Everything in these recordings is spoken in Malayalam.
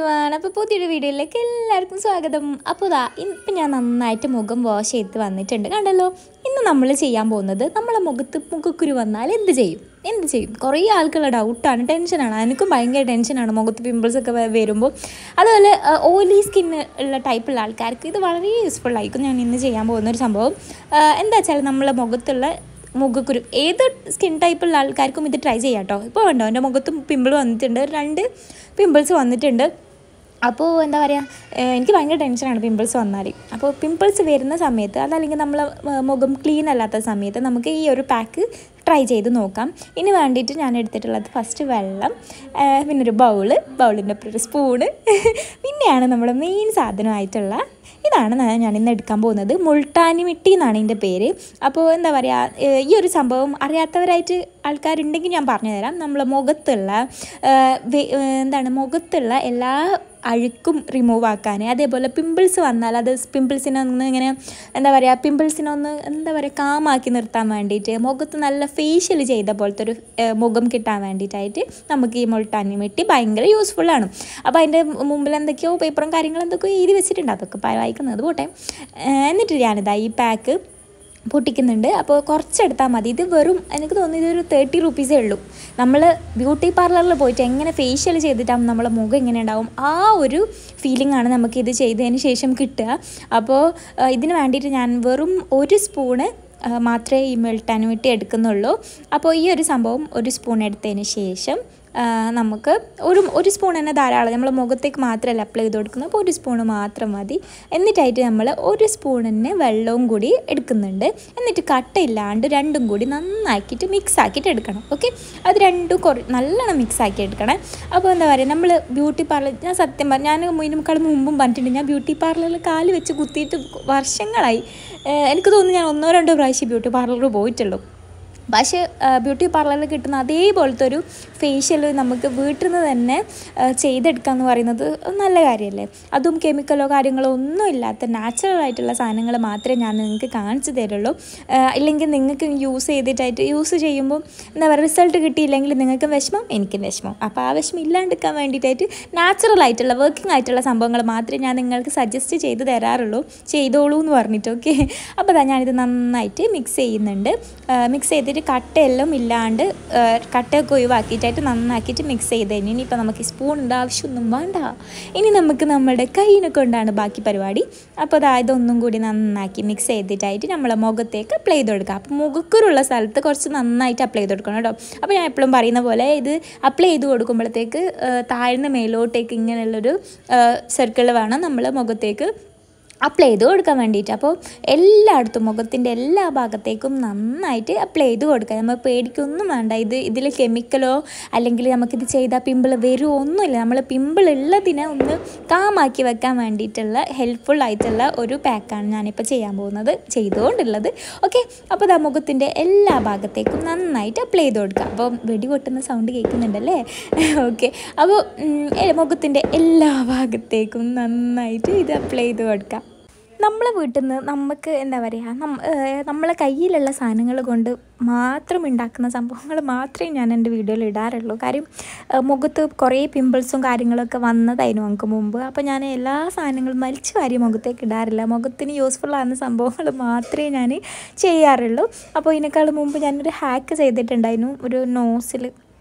വൺ അപ്പോൾ പുതിയൊരു വീഡിയോയിലേക്ക് എല്ലാവർക്കും സ്വാഗതം അപ്പോൾ ഇതാ ഇപ്പം ഞാൻ നന്നായിട്ട് മുഖം വാഷ് ചെയ്ത് വന്നിട്ടുണ്ട് കണ്ടല്ലോ ഇന്ന് നമ്മൾ ചെയ്യാൻ പോകുന്നത് നമ്മളെ മുഖത്ത് മുഖക്കുരു വന്നാൽ എന്ത് ചെയ്യും എന്ത് ചെയ്യും കുറേ ആൾക്കുള്ള ഡൗട്ടാണ് ടെൻഷനാണ് എനിക്കും ഭയങ്കര ടെൻഷനാണ് മുഖത്ത് പിമ്പിൾസ് ഒക്കെ വ- വരുമ്പോൾ അതുപോലെ ഓയിലി സ്കിന്ന് ഉള്ള ടൈപ്പുള്ള ആൾക്കാർക്ക് ഇത് വളരെ യൂസ്ഫുൾ ആയിരിക്കും ഞാൻ ഇന്ന് ചെയ്യാൻ പോകുന്ന ഒരു സംഭവം ആ, എന്താ വെച്ചാൽ നമ്മളെ മുഖത്തുള്ള മുഖക്കുരു ഏത് സ്കിൻ ടൈപ്പുള്ള ആൾക്കാർക്കും ഇത് ട്രൈ ചെയ്യാം കേട്ടോ ഇപ്പോൾ ഉണ്ടോ എൻ്റെ മുഖത്ത് പിമ്പിൾ വന്നിട്ടുണ്ട് രണ്ട് പിമ്പിൾസ് വന്നിട്ടുണ്ട് അപ്പോൾ എന്താ പറയുക എനിക്ക് ഭയങ്കര ടെൻഷനാണ് പിമ്പിൾസ് വന്നാൽ അപ്പോൾ പിമ്പിൾസ് വരുന്ന സമയത്ത് അതല്ലെങ്കിൽ നമ്മൾ മുഖം ക്ലീൻ അല്ലാത്ത സമയത്ത് നമുക്ക് ഈ ഒരു പാക്ക് ട്രൈ ചെയ്ത് നോക്കാം ഇനി വേണ്ടിയിട്ട് ഞാൻ എടുത്തിട്ടുള്ളത് ഫസ്റ്റ് വെള്ളം ആ, പിന്നെ ഒരു ബൗള് ബൗളിൻ്റെ ഒപ്പം ഒരു സ്പൂണ് പിന്നെയാണ് നമ്മുടെ മെയിൻ സാധനമായിട്ടുള്ള ഇതാണ് ഞാൻ- ഞാൻ ഇന്ന് എടുക്കാൻ പോകുന്നത് മുൾട്ടാനി മിട്ടി എന്നാണ് ഇതിൻ്റെ പേര് അപ്പോൾ എന്താ പറയുക ഏഹ് ഈ ഒരു സംഭവം അറിയാത്തവരായിട്ട് ആൾക്കാരുണ്ടെങ്കിൽ ഞാൻ പറഞ്ഞു തരാം നമ്മളെ മുഖത്തുള്ള ഏഹ് വെ- ഏഹ് എന്താണ് മുഖത്തുള്ള എല്ലാ അഴുക്കും റിമൂവ് ആക്കാൻ അതേപോലെ പിമ്പിൾസ് വന്നാൽ അത് പിമ്പിൾസിനെ ഒന്ന് ഇങ്ങനെ എന്താ പറയുക പിമ്പിൾസിനെ ഒന്ന് എന്താ പറയുക കാമാക്കി നിർത്താൻ വേണ്ടിയിട്ട് മുഖത്ത് നല്ല ഫേഷ്യൽ ചെയ്ത പോലത്തെ ഒരു ഏഹ് മുഖം കിട്ടാൻ വേണ്ടിയിട്ടായിട്ട് നമുക്ക് ഈ മുൾട്ടാനി മിട്ടി ഭയങ്കര യൂസ്ഫുൾ ആണ് അപ്പോൾ അതിൻ്റെ മുമ്പിൽ എന്തൊക്കെയോ പേപ്പറും കാര്യങ്ങളും എന്തൊക്കെയോ എഴുതി വെച്ചിട്ടുണ്ട് അതൊക്കെ പ- വായിക്കുന്നത് പോട്ടെ ഏഹ് എന്നിട്ട് ഞാനിതാ ഈ പാക്ക് പൊട്ടിക്കുന്നുണ്ട് അപ്പോൾ കുറച്ചെടുത്താൽ മതി ഇത് വെറും എനിക്ക് തോന്നുന്നു ഇതൊരു തേർട്ടി റുപ്പീസേ ഉള്ളൂ നമ്മൾ ബ്യൂട്ടി പാർലറിൽ പോയിട്ട് എങ്ങനെ ഫേഷ്യൽ ചെയ്തിട്ടാകുമ്പോൾ നമ്മളെ മുഖം എങ്ങനെ ഉണ്ടാവും ആ ഒരു ഫീലിംഗ് ആണ് നമുക്ക് ഇത് ചെയ്തതിന് ശേഷം കിട്ടുക അപ്പോൾ ആ, ഇതിന് വേണ്ടിയിട്ട് ഞാൻ വെറും ഒരു സ്പൂണ് ആ, മാത്രമേ ഈ മെൽട്ടാൻ വേണ്ടി എടുക്കുന്നുള്ളൂ അപ്പോൾ ഈ ഒരു സംഭവം ഒരു സ്പൂൺ എടുത്തതിന് ശേഷം ആ, നമുക്ക് ഒരു ഒരു സ്പൂൺ തന്നെ ധാരാളം നമ്മൾ മുഖത്തേക്ക് മാത്രമല്ല അപ്ലൈ ചെയ്ത് കൊടുക്കുന്നത് അപ്പോൾ ഒരു സ്പൂൺ മാത്രം മതി എന്നിട്ടായിട്ട് നമ്മൾ ഒരു സ്പൂണിന് വെള്ളവും കൂടി എടുക്കുന്നുണ്ട് എന്നിട്ട് കട്ടയില്ലാണ്ട് രണ്ടും കൂടി നന്നാക്കിയിട്ട് മിക്സ് ആക്കിയിട്ട് എടുക്കണം ഓക്കെ അത് രണ്ടും കുറ നല്ലോണം മിക്സ് ആക്കി എടുക്കണം അപ്പോൾ എന്താ പറയുക നമ്മൾ ബ്യൂട്ടി പാർലർ ഞാൻ സത്യം പറഞ്ഞു ഞാൻ ഇതിനേക്കാൾ മുമ്പും പറഞ്ഞിട്ടുണ്ട് ഞാൻ ബ്യൂട്ടി പാർലറിൽ കാല് വെച്ച് കുത്തിയിട്ട് വർഷങ്ങളായി ഏഹ് എനിക്ക് തോന്നുന്നു ഞാൻ ഒന്നോ രണ്ടോ പ്രാവശ്യം ബ്യൂട്ടി പാർലറിൽ പോയിട്ടുള്ളൂ പക്ഷേ ബ്യൂട്ടി പാർലറിൽ കിട്ടുന്ന അതേപോലത്തെ ഒരു ഫേഷ്യൽ നമുക്ക് വീട്ടിൽ നിന്ന് തന്നെ ആ, ചെയ്തെടുക്കുക എന്ന് പറയുന്നത് നല്ല കാര്യമല്ലേ അതും കെമിക്കലോ കാര്യങ്ങളോ ഒന്നും ഇല്ലാത്ത നാച്ചുറൽ ആയിട്ടുള്ള സാധനങ്ങൾ മാത്രമേ ഞാൻ നിങ്ങൾക്ക് കാണിച്ചു തരുള്ളൂ ആ, ഇല്ലെങ്കിൽ നിങ്ങൾക്ക് യൂസ് ചെയ്തിട്ടായിട്ട് യൂസ് ചെയ്യുമ്പോൾ എന്താ പറയുക റിസൾട്ട് കിട്ടിയില്ലെങ്കിൽ നിങ്ങൾക്ക് വിഷമം എനിക്കും വിഷമം അപ്പോൾ ആ വിഷമം ഇല്ലാണ്ടിരിക്കാൻ വേണ്ടിയിട്ടായിട്ട് നാച്ചുറൽ ആയിട്ടുള്ള വർക്കിംഗ് ആയിട്ടുള്ള സംഭവങ്ങൾ മാത്രമേ ഞാൻ നിങ്ങൾക്ക് സജസ്റ്റ് ചെയ്ത് തരാറുള്ളൂ ചെയ്തോളൂ എന്ന് പറഞ്ഞിട്ട് ഓക്കെ അപ്പോൾ അതാ ഞാനിത് നന്നായിട്ട് മിക്സ് ചെയ്യുന്നുണ്ട് മിക്സ് ചെയ്തിട്ട് കട്ടയെല്ലാം ഇല്ലാണ്ട് ആ, കട്ടയൊക്കെ ഒഴിവാക്കിയിട്ടായിട്ട് നന്നാക്കിയിട്ട് മിക്സ് ചെയ്ത് കഴിഞ്ഞ് ഇനിയിപ്പോൾ നമുക്ക് സ്പൂണിൻ്റെ ആവശ്യമൊന്നും വേണ്ട ഇനി നമുക്ക് നമ്മുടെ കൈയിനെ കൊണ്ടാണ് ബാക്കി പരിപാടി അപ്പോൾ അതാ ഇതൊന്നും കൂടി നന്നാക്കി മിക്സ് ചെയ്തിട്ടായിട്ട് നമ്മളെ മുഖത്തേക്ക് അപ്ലൈ ചെയ്ത് കൊടുക്കുക അപ്പോൾ മുഖക്കുരുള്ള സ്ഥലത്ത് കുറച്ച് നന്നായിട്ട് അപ്ലൈ ചെയ്ത് കൊടുക്കണം കേട്ടോ അപ്പോൾ ഞാൻ എപ്പോഴും പറയുന്ന പോലെ ഇത് അപ്ലൈ ചെയ്ത് കൊടുക്കുമ്പോഴത്തേക്ക് ആ, താഴ്ന്ന മേലോട്ടേക്ക് ഇങ്ങനെയുള്ളൊരു സർക്കിൾ വേണം നമ്മൾ മുഖത്തേക്ക് അപ്ലൈ ചെയ്ത് കൊടുക്കാൻ വേണ്ടിയിട്ട് അപ്പോൾ എല്ലായിടത്തും മുഖത്തിൻ്റെ എല്ലാ ഭാഗത്തേക്കും നന്നായിട്ട് അപ്ലൈ ചെയ്ത് കൊടുക്കുക നമ്മൾ പേടിക്കൊന്നും വേണ്ട ഇത് ഇതിൽ കെമിക്കലോ അല്ലെങ്കിൽ നമുക്കിത് ചെയ്താൽ പിമ്പിൾ വരുമോ ഒന്നുമില്ല നമ്മൾ പിമ്പിൾ ഉള്ളതിനെ ഒന്ന് കാമാക്കി വെക്കാൻ വേണ്ടിയിട്ടുള്ള ഹെൽപ്ഫുൾ ആയിട്ടുള്ള ഒരു പാക്കാണ് ഞാനിപ്പോൾ ചെയ്യാൻ പോകുന്നത് ചെയ്തുകൊണ്ടുള്ളത് ഓക്കെ അപ്പോൾ ദാ മുഖത്തിൻ്റെ എല്ലാ ഭാഗത്തേക്കും നന്നായിട്ട് അപ്ലൈ ചെയ്ത് കൊടുക്കുക അപ്പോൾ വെടി പൊട്ടുന്ന സൗണ്ട് കേൾക്കുന്നുണ്ടല്ലേ ഓക്കെ അപ്പോൾ മുഖത്തിൻ്റെ എല്ലാ ഭാഗത്തേക്കും നന്നായിട്ട് ഇത് അപ്ലൈ ചെയ്ത് കൊടുക്കുക നമ്മളെ വീട്ടിൽ നിന്ന് നമുക്ക് എന്താ പറയുക നം ഏഹ് നമ്മളെ കയ്യിലുള്ള സാധനങ്ങൾ കൊണ്ട് മാത്രം ഉണ്ടാക്കുന്ന സംഭവങ്ങൾ മാത്രമേ ഞാൻ എൻ്റെ വീഡിയോയിൽ ഇടാറുള്ളൂ കാര്യം ഏഹ് മുഖത്ത് കുറേ പിമ്പിൾസും കാര്യങ്ങളൊക്കെ വന്നതായിരുന്നു നമുക്ക് മുമ്പ് അപ്പോൾ ഞാൻ എല്ലാ സാധനങ്ങളും വലിച്ചു വാരി മുഖത്തേക്ക് ഇടാറില്ല മുഖത്തിന് യൂസ്ഫുൾ ആകുന്ന സംഭവങ്ങൾ മാത്രമേ ഞാൻ ചെയ്യാറുള്ളൂ അപ്പോൾ ഇതിനേക്കാൾ മുമ്പ് ഞാനൊരു ഹാക്ക് ചെയ്തിട്ടുണ്ടായിരുന്നു ഒരു നോസിൽ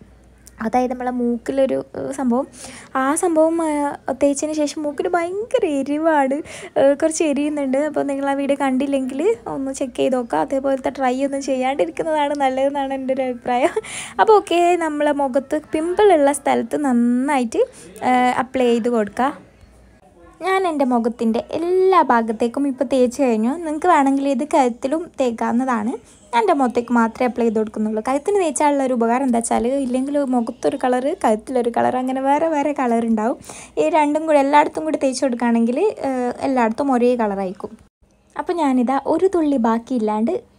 അതായത് നമ്മളെ മൂക്കിലൊരു ഏഹ്, സംഭവം ആ സംഭവം ഏഹ്, തേച്ചതിന് ശേഷം മൂക്കിന് ഭയങ്കര എരിവാണ് ഏഹ്, കുറച്ച് എരിയുന്നുണ്ട് അപ്പോൾ നിങ്ങൾ ആ വീഡിയോ കണ്ടില്ലെങ്കിൽ ഒന്ന് ചെക്ക് ചെയ്ത് നോക്കുക അതേപോലത്തെ ട്രൈ ഒന്നും ചെയ്യാണ്ടിരിക്കുന്നതാണ് നല്ലതെന്നാണ് എൻ്റെ ഒരു അഭിപ്രായം അപ്പോൾ ഓക്കെ നമ്മളെ മുഖത്ത് പിമ്പിളുള്ള സ്ഥലത്ത് നന്നായിട്ട് അപ്ലൈ ചെയ്ത് കൊടുക്കുക ഞാൻ എൻ്റെ മുഖത്തിൻ്റെ എല്ലാ ഭാഗത്തേക്കും ഇപ്പോൾ തേച്ച് കഴിഞ്ഞു നിങ്ങൾക്ക് വേണമെങ്കിൽ ഇത് കഴുത്തിലും തേക്കാവുന്നതാണ് ഞാൻ എൻ്റെ മുഖത്തേക്ക് മാത്രമേ അപ്ലൈ ചെയ്ത് കൊടുക്കുന്നുള്ളൂ കഴുത്തിന് തേച്ചാലുള്ള ഒരു ഉപകാരം എന്താ വെച്ചാൽ ഇല്ലെങ്കിൽ മുഖത്തൊരു കളറ് കഴുത്തിലൊരു കളർ അങ്ങനെ വേറെ വേറെ കളർ ഉണ്ടാവും ഈ രണ്ടും കൂടി എല്ലായിടത്തും കൂടി തേച്ച് കൊടുക്കുകയാണെങ്കിൽ ഏഹ്, എല്ലായിടത്തും ഒരേ കളറായിരിക്കും അപ്പോൾ ഞാനിതാ ഒരു തുള്ളി ബാക്കിയില്ലാണ്ട് മൊത്തം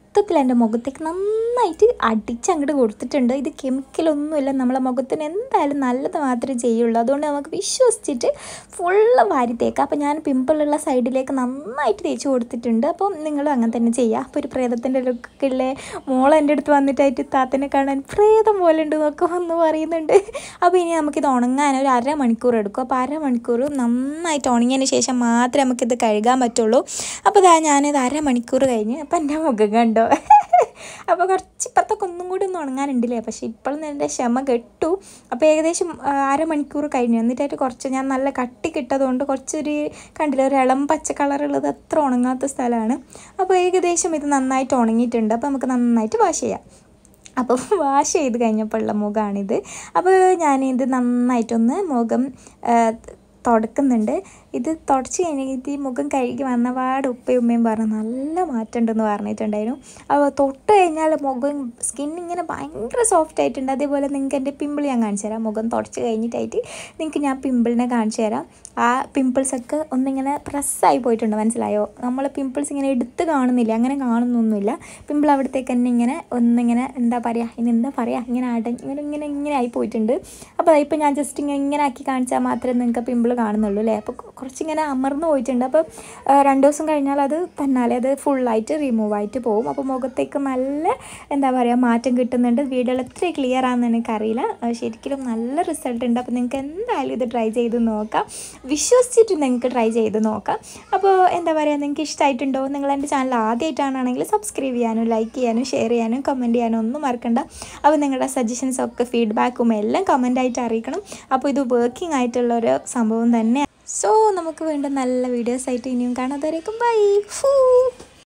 മൊത്തത്തിൽ എൻ്റെ മുഖത്തേക്ക് നന്നായിട്ട് അടിച്ചങ്ങോട്ട് കൊടുത്തിട്ടുണ്ട് ഇത് കെമിക്കലൊന്നുമില്ല നമ്മളെ മുഖത്തിന് എന്തായാലും നല്ലത് മാത്രമേ ചെയ്യുള്ളൂ അതുകൊണ്ട് നമുക്ക് വിശ്വസിച്ചിട്ട് ഫുള്ള് വാരി തേക്കാം അപ്പോൾ ഞാൻ പിമ്പിളുള്ള സൈഡിലേക്ക് നന്നായിട്ട് തേച്ച് കൊടുത്തിട്ടുണ്ട് അപ്പം നിങ്ങളും അങ്ങനെ തന്നെ ചെയ്യുക അപ്പോൾ ഒരു പ്രേതത്തിൻ്റെ ലുക്കൊക്കെ മോൾ എൻ്റെ അടുത്ത് വന്നിട്ടായിട്ട് താത്തനെ കാണാൻ പ്രേതം പോലെ ഉണ്ട് എന്നൊക്കെ വന്ന് പറയുന്നുണ്ട് അപ്പോൾ ഇനി നമുക്കിത് ഉണങ്ങാൻ ഒരു അരമണിക്കൂർ എടുക്കും അപ്പോൾ അരമണിക്കൂർ നന്നായിട്ട് ഉണങ്ങിയതിന് ശേഷം മാത്രമേ നമുക്കിത് കഴുകാൻ പറ്റുള്ളൂ അപ്പോൾ ഇതാ ഞാനിത് അരമണിക്കൂർ കഴിഞ്ഞ് അപ്പോൾ എൻ്റെ മുഖം കണ്ടോ അപ്പോൾ കുറച്ച് ഇപ്പുറത്തൊക്കെ ഒന്നും കൂടി ഒന്ന് ഉണങ്ങാനുണ്ടല്ലേ പക്ഷേ ഇപ്പോഴും എൻ്റെ ക്ഷമ കെട്ടു അപ്പോൾ ഏകദേശം ആ, അരമണിക്കൂർ കഴിഞ്ഞു എന്നിട്ടായിട്ട് കുറച്ച് ഞാൻ നല്ല കട്ടി കിട്ടതുകൊണ്ട് കുറച്ചൊരു കണ്ടില്ല ഒരു ഇളം പച്ച കളറുള്ളത് അത്ര ഉണങ്ങാത്ത സ്ഥലമാണ് അപ്പോൾ ഏകദേശം ഇത് നന്നായിട്ട് ഉണങ്ങിയിട്ടുണ്ട് അപ്പോൾ നമുക്ക് നന്നായിട്ട് വാഷ് ചെയ്യാം അപ്പോൾ വാഷ് ചെയ്ത് കഴിഞ്ഞപ്പോഴുള്ള മുഖമാണിത് അപ്പോൾ ഞാനിത് നന്നായിട്ടൊന്ന് മുഖം ആ, തുടക്കുന്നുണ്ട് ഇത് തുടച്ച് കഴിഞ്ഞിട്ട് ഈ മുഖം കഴുകി വന്ന പാട് ഉപ്പയും ഉമ്മയും പറഞ്ഞു നല്ല മാറ്റം ഉണ്ടെന്ന് പറഞ്ഞിട്ടുണ്ടായിരുന്നു അപ്പോൾ തൊട്ട് കഴിഞ്ഞാൽ മുഖം സ്കിൻ ഇങ്ങനെ ഭയങ്കര സോഫ്റ്റ് ആയിട്ടുണ്ട് അതേപോലെ നിങ്ങൾക്ക് എൻ്റെ പിമ്പിൾ ഞാൻ കാണിച്ചു തരാം മുഖം തുടച്ച് കഴിഞ്ഞിട്ടായിട്ട് നിങ്ങൾക്ക് ഞാൻ പിമ്പിളിനെ കാണിച്ചു തരാം ആ പിമ്പിൾസൊക്കെ ഒന്നിങ്ങനെ പ്രസ്സായി പോയിട്ടുണ്ട് മനസ്സിലായോ നമ്മൾ പിമ്പിൾസ് ഇങ്ങനെ എടുത്ത് കാണുന്നില്ല അങ്ങനെ കാണുന്നൊന്നുമില്ല പിമ്പിൾ അവിടത്തേക്ക് തന്നെ ഇങ്ങനെ ഒന്നിങ്ങനെ എന്താ പറയുക ഇനി എന്താ പറയുക ഇങ്ങനെ അട ഇങ്ങനെ ഇങ്ങനെ ഇങ്ങനെ ആയി പോയിട്ടുണ്ട് അപ്പോൾ ഇപ്പോൾ ഞാൻ ജസ്റ്റ് ഇങ്ങനെ ഇങ്ങനെ ആക്കി കാണിച്ചാൽ മാത്രമേ നിങ്ങൾക്ക് പിമ്പിൾ കാണുന്നുള്ളൂ അല്ലേ അപ്പോൾ കുറച്ചിങ്ങനെ അമർന്നു പോയിട്ടുണ്ട് അപ്പോൾ ആ, രണ്ട് ദിവസം കഴിഞ്ഞാൽ അത് തന്നാലെ അത് ഫുള്ളായിട്ട് റിമൂവ് ആയിട്ട് പോകും അപ്പോൾ മുഖത്തേക്ക് നല്ല എന്താ പറയുക മാറ്റം കിട്ടുന്നുണ്ട് വീഡിയോയിൽ എത്ര ക്ലിയർ ആണെന്ന് എനിക്കറിയില്ല ആ, ശരിക്കും നല്ല റിസൾട്ട് ഉണ്ട് അപ്പോൾ നിങ്ങൾക്ക് എന്തായാലും ഇത് ട്രൈ ചെയ്ത് നോക്കാം വിശ്വസിച്ചിട്ട് നിങ്ങൾക്ക് ട്രൈ ചെയ്ത് നോക്കാം അപ്പോൾ എന്താ പറയുക നിങ്ങൾക്ക് ഇഷ്ടമായിട്ടുണ്ടോ നിങ്ങൾ എൻ്റെ ചാനൽ ആദ്യമായിട്ടാണെങ്കിൽ സബ്സ്ക്രൈബ് ചെയ്യാനും ലൈക്ക് ചെയ്യാനും ഷെയർ ചെയ്യാനും കമൻറ്റ് ചെയ്യാനും ഒന്നും മറക്കണ്ട അപ്പോൾ നിങ്ങളുടെ സജഷൻസ് ഒക്കെ ഫീഡ്ബാക്കും എല്ലാം കമൻ്റായിട്ട് അറിയിക്കണം അപ്പോൾ ഇത് വർക്കിംഗ് ആയിട്ടുള്ള ഒരു സംഭവം തന്നെ സോ നമുക്ക് വീണ്ടും നല്ല വീഡിയോസ് ആയിട്ട് ഇനിയും കാണാതായിരിക്കും ബൈ ഫൂ